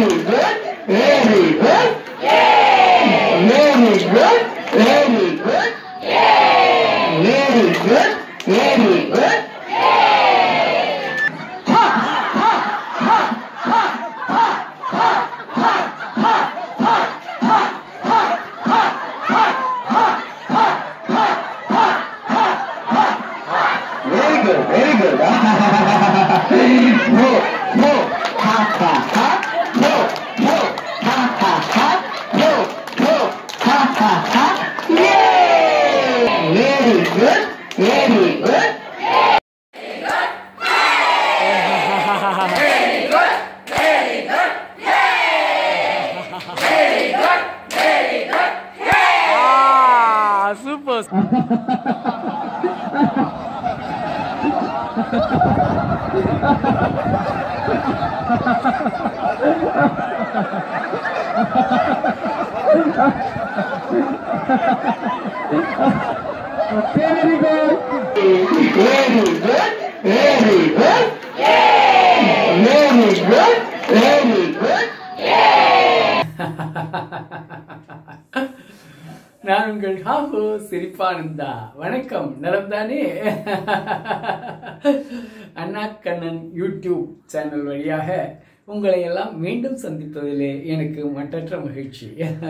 Very good. Very good. Very good. Very good. Very good. Very good. Ha, ha, ha, ha, ha, ha, ha, ha, ha, ha, ha, ha, ha, ha, ha, ha, ha, ha, ha. Very good, very good. no, no, ha, ha, ha, no, no, ha, ha, ha, no, no, ha, ha, ha. Yay! Very good, very good. Super Very good. Very good. Very good. Very good. Very good. நான் உங்கள் ஹாஹோ சிரிப்பானந்தா வணக்கம் நலம்தானே அண்ணா Kannan YouTube channel வழியாக உங்களை எல்லாம் மீண்டும் சந்திப்பதிலே எனக்கு மட்டற்ற மகிழ்ச்சி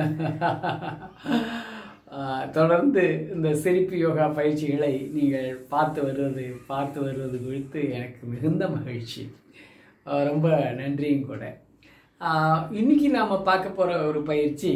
ஆஹ், தொடர்ந்து இந்த சிரிப்பு யோகா பயிற்சிகளை நீங்கள் பார்த்து வருவது பார்த்து வருவது குறித்து எனக்கு மிகுந்த மகிழ்ச்சி ஆஹ், ரொம்ப நன்றியும் கூட ஆஹ், இன்னைக்கு நாம் பார்க்க போகிற ஒரு பயிற்சி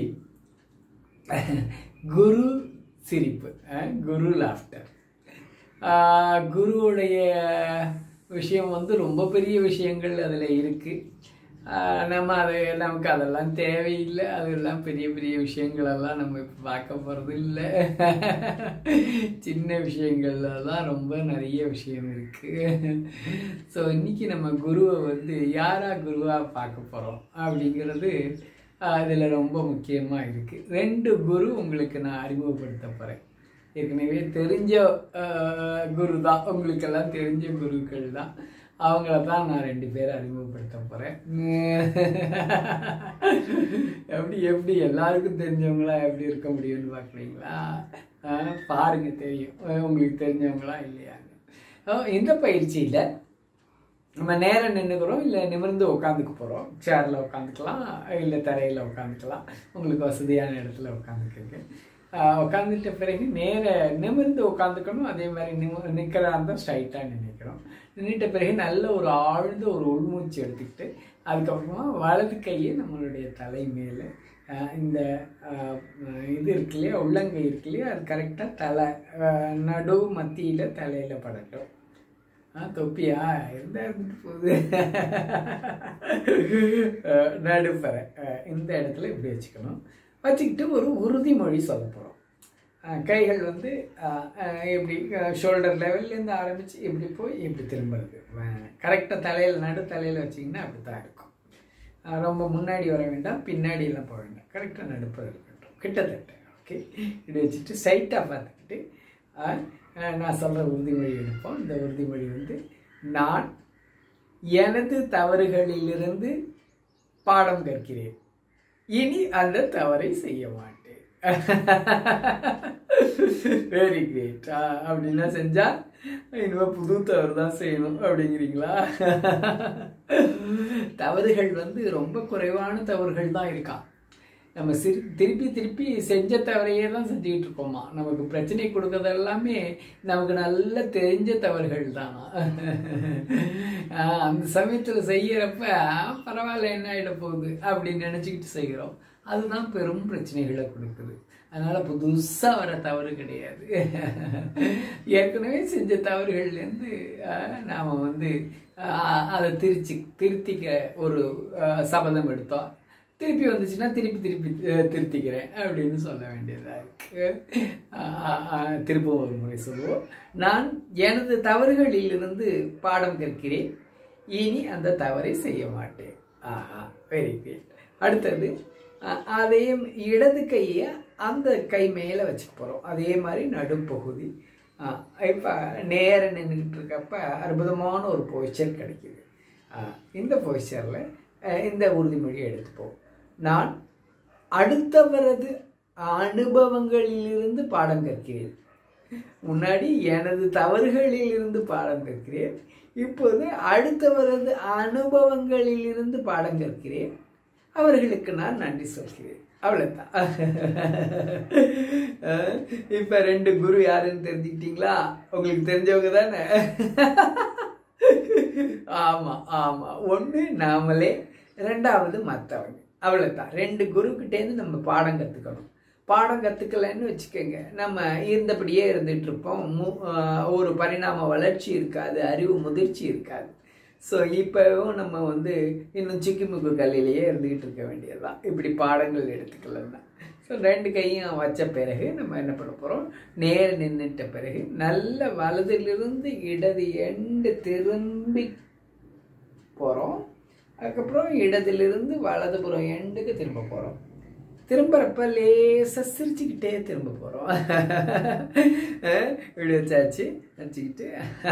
குரு சிரிப்பு அஹ், குரு லாஃப்டர் குருவுடைய விஷயம் வந்து ரொம்ப பெரிய விஷயங்கள் அதில் இருக்குது நம்ம அது நமக்கு அதெல்லாம் தேவையில்லை அதெல்லாம் பெரிய பெரிய விஷயங்களெல்லாம் நம்ம இப்போ பார்க்க போகிறது இல்லை சின்ன விஷயங்கள்ல தான் ரொம்ப நிறைய விஷயம் இருக்குது ஸோ இன்னைக்கு நம்ம குருவை வந்து யாரா குருவாக பார்க்க போகிறோம் அப்படிங்கிறது அதில் ரொம்ப முக்கியமாக இருக்குது ரெண்டு குரு உங்களுக்கு நான் அறிமுகப்படுத்த போகிறேன் ஏற்கனவே தெரிஞ்ச ஆஹ், குரு தான் உங்களுக்கெல்லாம் தெரிஞ்ச குருக்கள் தான் அவங்கள தான் நான் ரெண்டு பேரை அறிமுகப்படுத்த போகிறேன் எப்படி எப்படி எல்லாருக்கும் தெரிஞ்சவங்களா எப்படி இருக்க முடியும்னு பார்க்குறீங்களா ஆஹ், பாருங்க தெரியும் ஆஹ், உங்களுக்கு தெரிஞ்சவங்களா இல்லையான்னு ஆஹ், இந்த பயிற்சியில் நம்ம நேரம் நின்றுக்கிறோம் இல்லை நிமிர்ந்து உட்காந்துக்க போகிறோம் சேரில் உட்காந்துக்கலாம் இல்லை தரையில் உட்காந்துக்கலாம் உங்களுக்கு வசதியான இடத்துல உட்காந்துக்கங்க உட்காந்துட்ட பிறகு நேர நிமிர்ந்து உட்காந்துக்கணும் அதே மாதிரி நிம நிற்கிறதா இருந்தால் ஸ்ட்ரைட்டாக நினைக்கிறோம் நின்றுட்ட பிறகு நல்ல ஒரு ஆழ்ந்த ஒரு உள்மூச்சு எடுத்துக்கிட்டு அதுக்கப்புறமா வலது கையை நம்மளுடைய தலை மேலே ஆஹ், இந்த ஆஹ், இது இருக்கு இல்லையா உள்ளங்கை இருக்கு இல்லையா அது கரெக்டாக தலை ஆஹ், நடு மத்தியில் தலையில் படட்டும் ஆ தொப்பியா இருந்தா இருந்துட்டு போகுது அஹ் நடுப்பறை அஹ் இந்த இடத்துல இப்படி வச்சுக்கணும் வச்சுக்கிட்டு ஒரு உறுதிமொழி சொல்ல போகிறோம் கைகள் வந்து அஹ், அஹ், இப்படி ஷோல்டர் லெவல்லேருந்து ஆரம்பித்து இப்படி போய் இப்படி திரும்புறது கரெக்டாக தலையில் நடு தலையில் வச்சிங்கன்னா அப்படி தான் இருக்கும் அஹ் ரொம்ப முன்னாடி வர வேண்டாம் பின்னாடியெல்லாம் போக வேண்டாம் கரெக்டாக நடுப்பது இருக்கட்டும் கிட்டத்தட்ட ஓகே இப்படி வச்சுட்டு சைட்டாக பார்த்துக்கிட்டு அஹ், அஹ், நான் சொல்கிற உறுதிமொழி எடுப்போம் இந்த உறுதிமொழி வந்து நான் எனது தவறுகளிலிருந்து பாடம் கற்கிறேன் இனி அந்த தவறை செய்ய மாட்டேன் வெரி கிரேட் அப்படின்னா செஞ்சா இனிமே புது தவறு தான் செய்யணும் அப்படிங்கிறீங்களா தவறுகள் வந்து ரொம்ப குறைவான தவறுகள் தான் இருக்கான் நம்ம சிரி திருப்பி திருப்பி செஞ்ச தவறையே தான் செஞ்சுக்கிட்டு இருக்கோமா நமக்கு பிரச்சனை கொடுக்கறது எல்லாமே நமக்கு நல்ல தெரிஞ்ச தவறுகள் தானா ஆஹ் அந்த சமயத்தில் செய்யறப்ப ஆஹ் பரவாயில்ல என்ன ஆகிட போகுது அப்படின்னு நினச்சிக்கிட்டு செய்கிறோம் அதுதான் பெரும் பிரச்சனைகளை கொடுக்குது அதனால் புதுசாக வர தவறு கிடையாது ஏற்கனவே செஞ்ச தவறுகள்லேருந்து நாம் வந்து ஆஹ் அதை திருச்சி திருத்திக்க ஒரு ஆஹ் சபதம் எடுத்தோம் திருப்பி வந்துச்சுன்னா திருப்பி திருப்பி அஹ், திருத்திக்கிறேன் அப்படின்னு சொல்ல வேண்டியதாக இருக்கு ஆஹ் ஆஹ் திருப்பவும் ஒரு முறை சொல்லுவோம் நான் எனது தவறுகளிலிருந்து பாடம் கற்கிறேன் இனி அந்த தவறை செய்ய மாட்டேன் ஆஹா வெரி குட் அடுத்தது அஹ், அதே இடது கையை அந்த கை மேலே வச்சுக்க போகிறோம் அதே மாதிரி நடுப்பகுதி இப்போ நேரம் நின்றுக்கிட்டு இருக்கப்ப அற்புதமான ஒரு பொசிச்சர் கிடைக்குது ஆ, இந்த பொசிச்சரில் அஹ், இந்த உறுதிமொழியை எடுத்துப்போம் நான் அடுத்தவரது அனுபவங்களிலிருந்து பாடம் கற்கிறேன் முன்னாடி எனது தவறுகளில் இருந்து பாடம் கற்கிறேன் இப்போது அடுத்தவரது அனுபவங்களிலிருந்து பாடம் கற்கிறேன் அவர்களுக்கு நான் நன்றி சொல்கிறேன் அவ்வளோதான் இப்போ ரெண்டு குரு யாருன்னு தெரிஞ்சுக்கிட்டீங்களா உங்களுக்கு தெரிஞ்சவங்க தானே ஆமாம் ஆமாம் ஒன்று நாமளே ரெண்டாவது மற்றவங்க அவ்வளோதான் ரெண்டு குருக்கிட்டேருந்து நம்ம பாடம் கற்றுக்கணும் பாடம் கற்றுக்கலன்னு வச்சுக்கோங்க நம்ம இருந்தபடியே இருந்துட்டு இருப்போம் மு ஆஹ் ஒரு பரிணாம வளர்ச்சி இருக்காது அறிவு முதிர்ச்சி இருக்காது ஸோ இப்போவும் நம்ம வந்து இன்னும் சிக்கிமுக்கு கல்லிலேயே இருந்துக்கிட்டு இருக்க வேண்டியதுதான் இப்படி பாடங்கள் எடுத்துக்கலன்னா ஸோ ரெண்டு கையும் வச்ச பிறகு நம்ம என்ன பண்ண போகிறோம் நேர் நின்றுட்ட பிறகு நல்ல வலதிலிருந்து இடது எண்டு திரும்பி போகிறோம் அதுக்கப்புறம் இடதிலிருந்து வலதுபுறம் எண்டுக்கு திரும்ப போகிறோம் திரும்புறப்ப லேசாக சிரிச்சுக்கிட்டே திரும்ப போகிறோம் இப்படி வச்சாச்சு வச்சுக்கிட்டு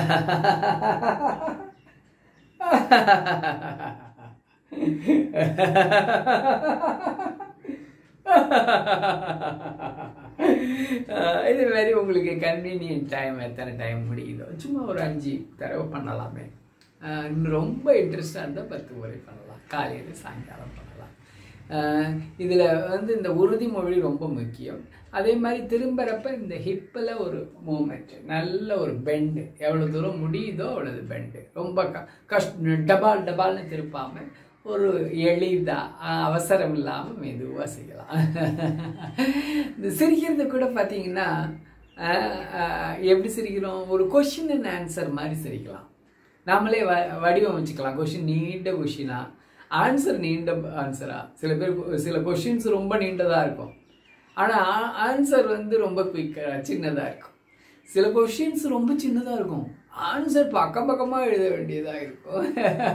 அஹ் இது மாதிரி உங்களுக்கு கன்வீனியன்ட் டைம் எத்தனை டைம் முடியுதோ சும்மா ஒரு அஞ்சு தடவை பண்ணலாமே அஹ் இன்னும் ரொம்ப இன்ட்ரெஸ்டாக இருந்தால் பத்து முறை பண்ணலாம் காலையில் சாயங்காலம் பண்ணலாம் இதில் வந்து இந்த உறுதிமொழி ரொம்ப முக்கியம் அதே மாதிரி திரும்புகிறப்ப இந்த ஹிப்பில் ஒரு மூமெண்ட் நல்ல ஒரு பெண்டு எவ்வளோ தூரம் முடியுதோ அவ்வளவு பெண்டு ரொம்ப க கஷ்ட டபால் டபால்னு திருப்பாமல் ஒரு எளிதாக அவசரம் இல்லாமல் மெதுவாக செய்யலாம் இந்த சிரிக்கிறது கூட பார்த்தீங்கன்னா அஹ், அஹ், எப்படி சிரிக்கிறோம் ஒரு கொஷின் அண்ட் ஆன்சர் மாதிரி சிரிக்கலாம் நாமளே வ வடிவமைச்சுக்கலாம் கொஷின் நீண்ட கொஷினா ஆன்சர் நீண்ட ஆன்சரா சில பேர் சில கொஷின்ஸ் ரொம்ப நீண்டதாக இருக்கும் ஆனால் ஆன்சர் வந்து ரொம்ப குயிக்காக சின்னதாக இருக்கும் சில கொஷின்ஸ் ரொம்ப சின்னதாக இருக்கும் ஆன்சர் பக்கம் பக்கமாக எழுத வேண்டியதாக இருக்கும்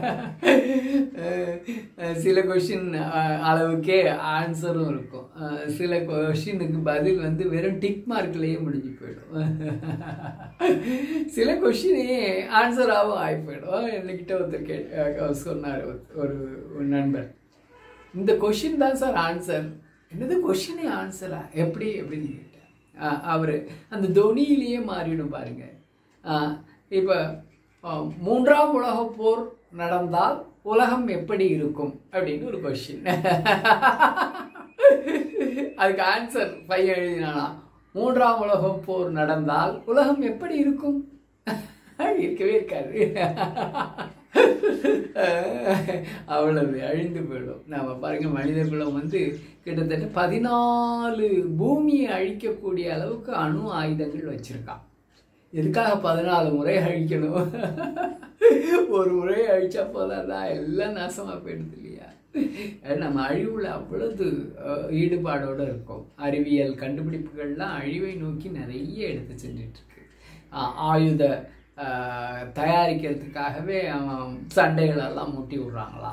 அஹ் சில கொஷின் அளவுக்கே ஆன்சரும் இருக்கும் அஹ் சில கொஷினுக்கு பதில் வந்து வெறும் டிக் மார்க்லேயே முடிஞ்சு போயிடும் சில கொஷினே ஆன்சராகவும் ஆகி போயிடும் என்கிட்ட ஒருத்தர் கே அஹ் சொன்னார் ஒரு ஒரு நண்பர் இந்த கொஷின் தான் சார் ஆன்சர் என்னது கொஷினே ஆன்சரா எப்படி எப்படின்னு கேட்டேன் அவர் அந்த தொனியிலேயே மாறிடும் பாருங்க இப்போ மூன்றாம் உலகப் போர் நடந்தால் உலகம் எப்படி இருக்கும் அப்படின்னு ஒரு கொஷின் அதுக்கு ஆன்சர் பையன் எழுதினானா மூன்றாம் உலகப் போர் நடந்தால் உலகம் எப்படி இருக்கும் இருக்கவே இருக்காது அவ்வளவு அழிந்து போயிடும் நாம பாருங்க மனித குலம் வந்து கிட்டத்தட்ட பதினாலு பூமியை அழிக்கக்கூடிய அளவுக்கு அணு ஆயுதங்கள் வச்சிருக்கான் எதுக்காக பதினாலு முறை அழிக்கணும் ஒரு முறை அழிச்சா போதாதான் எல்லாம் நாசமா போயிடுது இல்லையா நம்ம அழிவுல அவ்வளவு அஹ், ஈடுபாடோட இருக்கும் அறிவியல் கண்டுபிடிப்புகள்லாம் அழிவை நோக்கி நிறைய எடுத்து செஞ்சுட்டு இருக்கு ஆ- ஆயுத ஆஹ், தயாரிக்கிறதுக்காகவே அவன் சண்டைகளெல்லாம் மூட்டி விட்றாங்களாம்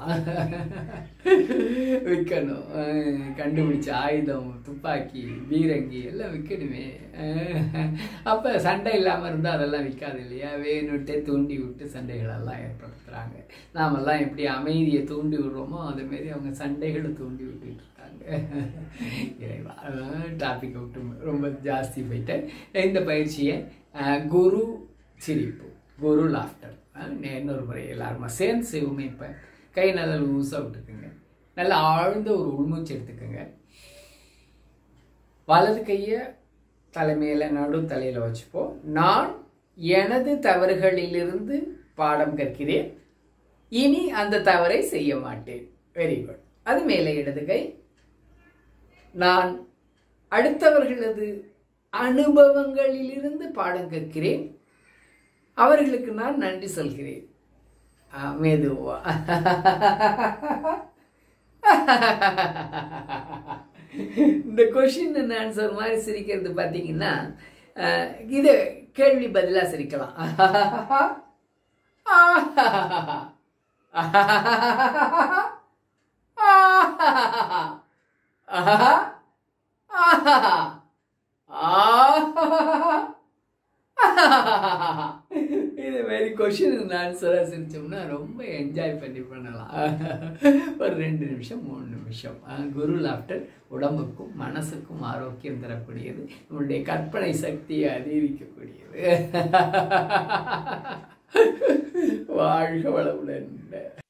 விற்கணும் ஆஹ், கண்டுபிடிச்ச ஆயுதம் துப்பாக்கி பீரங்கி எல்லாம் விற்கணுமே அப்போ சண்டை இல்லாமல் இருந்தால் அதெல்லாம் விற்காது இல்லையா வேணுட்டே தூண்டி விட்டு சண்டைகளெல்லாம் ஏற்படுத்துகிறாங்க நாமெல்லாம் எப்படி அமைதியை தூண்டி விடுறோமோ அதேமாரி அவங்க சண்டைகளை தூண்டி விட்டுட்டு இருக்காங்க இறைவா டாபிக் விட்டு ரொம்ப ஜாஸ்தி போயிட்டேன் இந்த பயிற்சியை அஹ், குரு சிரிப்பு குரு லாஃப்டர் இன்னொரு முறை எல்லாருமா சேர்ந்து செய்வோமே இப்போ கை நல்லா லூஸாக விட்டுக்குங்க நல்லா ஆழ்ந்த ஒரு உள்மூச்சு எடுத்துக்கோங்க வலது கையை தலைமையில் நடு தலையில் வச்சுப்போம் நான் எனது தவறுகளிலிருந்து பாடம் கற்கிறேன் இனி அந்த தவறை செய்ய மாட்டேன் வெரி குட் அது மேலே இடது கை நான் அடுத்தவர்களது அனுபவங்களிலிருந்து பாடம் கற்கிறேன் அவர்களுக்கு நான் நன்றி சொல்கிறேன் ஆ, மெதுவா இந்த கொஷின் அண்ட் ஆன்சர் மாதிரி சிரிக்கிறது பார்த்தீங்கன்னா அஹ், இது கேள்வி பதிலாக சிரிக்கலாம் இது மாதிரி கொஷின் ஆன்சராக சிரிச்சோம்னா ரொம்ப என்ஜாய் பண்ணி பண்ணலாம் ஒரு ரெண்டு நிமிஷம் மூணு நிமிஷம் அஹ் குரு லாஃப்டர் உடம்புக்கும் மனசுக்கும் ஆரோக்கியம் தரக்கூடியது நம்மளுடைய கற்பனை சக்தியை அதிகரிக்கக்கூடியது வாழ்க வளமுடன்